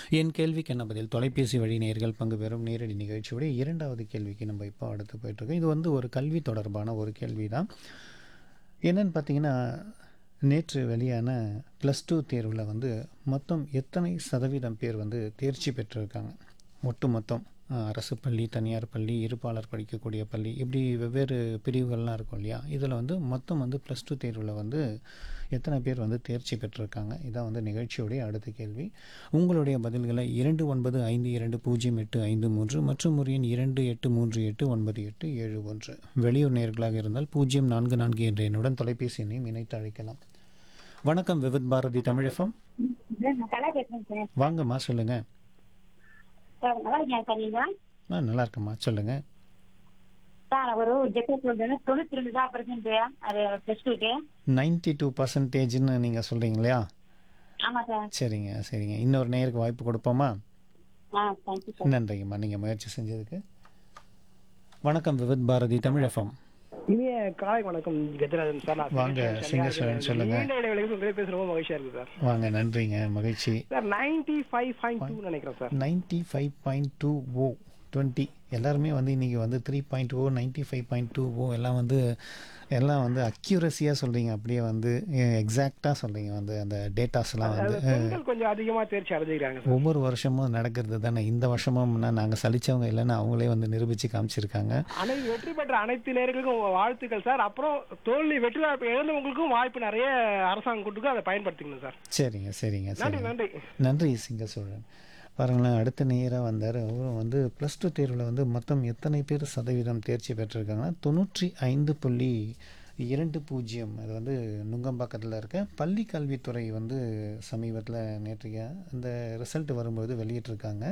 என் கேள்விக்கு என்ன பதில் தொலைபேசி வழி நேர்கள் பங்கு பெறும் நேரடி நிகழ்ச்சியுடைய இரண்டாவது கேள்விக்கு நம்ம இப்போ அடுத்து போயிட்டுருக்கோம் இது வந்து ஒரு கல்வி தொடர்பான ஒரு கேள்வி தான் என்னன்னு பார்த்தீங்கன்னா நேற்று வெளியான ப்ளஸ் டூ தேர்வில் வந்து மொத்தம் எத்தனை சதவீதம் பேர் வந்து தேர்ச்சி பெற்றிருக்காங்க ஒட்டு மொத்தம் அஹ், அரசு பள்ளி தனியார் பள்ளி இருப்பாளர் படிக்கக்கூடிய பள்ளி இப்படி வெவ்வேறு பிரிவுகள்லாம் இருக்கும் இல்லையா இதில் வந்து மொத்தம் வந்து ப்ளஸ் டூ தேர்வில் வந்து எத்தனை பேர் வந்து தேர்ச்சி பெற்றிருக்காங்க இதான் வந்து நிகழ்ச்சியுடைய அடுத்த கேள்வி உங்களுடைய பதில்களை இரண்டு ஒன்பது ஐந்து இரண்டு பூஜ்ஜியம் எட்டு ஐந்து மூன்று மற்றும் ஒரு எண் இரண்டு எட்டு மூன்று எட்டு ஒன்பது எட்டு ஏழு ஒன்று வெளியூர் நேர்களாக இருந்தால் பூஜ்ஜியம் நான்கு நான்கு என்ற எண்ணுடன் தொலைபேசி எண்ணையும் இணைத்து அழைக்கலாம் வணக்கம் விவித் பாரதி தமிழகம் நான் கலா பேசுறேன் சார் வாங்கம்மா சொல்லுங்கள் சார் நல்லா இருக்கேன் சார் நீங்க ஆ நல்லா இருக்கம்மா சொல்லுங்கள் சார் ஒரு ஜெப்பர் வந்து தொண்ணூத்தி ரெண்டு தான் பர்சன்ட் அது பிளஸ் டூக்கு நைன்டி டூ பர்சன்டேஜ்னு நீங்கள் சொல்கிறீங்க இல்லையா ஆமா சார் சரிங்க சரிங்க இன்னொரு நேருக்கு வாய்ப்பு கொடுப்போமா ஆ தேங்க்யூ சார் நன்றிங்கம்மா நீங்கள் முயற்சி செஞ்சதுக்கு வணக்கம் விவித் பாரதி தமிழகம் இனிய காலை வணக்கம் கஜராஜன் சார் நான் வாங்க, சிங்கேஸ்வரன் சொல்லுங்க. நீண்ட இடைவெளிக்கு உங்களே பேச ரொம்ப மகிழ்ச்சியா இருக்கு சார் வாங்க நன்றிங்க மகிழ்ச்சி sir ninety five point two நினைக்கிறேன் sir ninety five point two oh twenty எல்லாருமே வந்து இன்றைக்கி வந்து three point oh ninety five point two oh எல்லாம் வந்து எல்லாம் வந்து அக்யூரஸியாக சொல்கிறீங்க அப்படியே வந்து எக்ஸாக்டாக சொல்கிறீங்க வந்து அந்த டேட்டாஸ்லாம் வந்து அது பெண்கள் கொஞ்சம் அதிகமா தேர்ச்சி அடைஞ்சிருக்காங்க சார் ஒவ்வொரு வருஷமும் நடக்கிறது தானே இந்த வருஷமும் நாங்கள் சலிச்சவங்க இல்லைன்னு அவங்களே வந்து நிரூபித்து காமிச்சிருக்காங்க அனைத்து வெற்றி பெற்ற அனைத்து நேர்களுக்கும் வாழ்த்துக்கள் சார் அப்புறம் தோல்வி வெற்றி வாய்ப்பு இழந்தவங்களுக்கும் வாய்ப்பு நிறைய அரசாங்கம் கொடுத்துருக்கு அதை பயன்படுத்திக்கணும் சார் சரிங்க சரிங்க நன்றி சரிங்க நன்றி நன்றி சிங்க சோழன் பாருங்களேன் அடுத்த நேராக வந்தார் அவரும் வந்து ப்ளஸ் டூ தேர்வில் வந்து மொத்தம் எத்தனை பேர் சதவீதம் தேர்ச்சி பெற்றிருக்காங்கன்னா தொண்ணூற்றி ஐந்து புள்ளி இரண்டு பூஜ்ஜியம் அது வந்து நுங்கம்பாக்கத்தில் இருக்க பள்ளி கல்வித்துறை வந்து சமீபத்தில் நேற்றைய அந்த ரிசல்ட் வரும்போது வெளியிட்டிருக்காங்க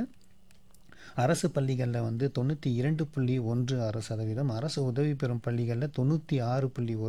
அரசு பள்ளிகளில் வந்து தொண்ணூற்றி இரண்டு புள்ளி ஒன்று ஆறு சதவீதம் அரசு உதவி பெறும் பள்ளிகளில் தொண்ணூற்றி ஆறு புள்ளி ஒரு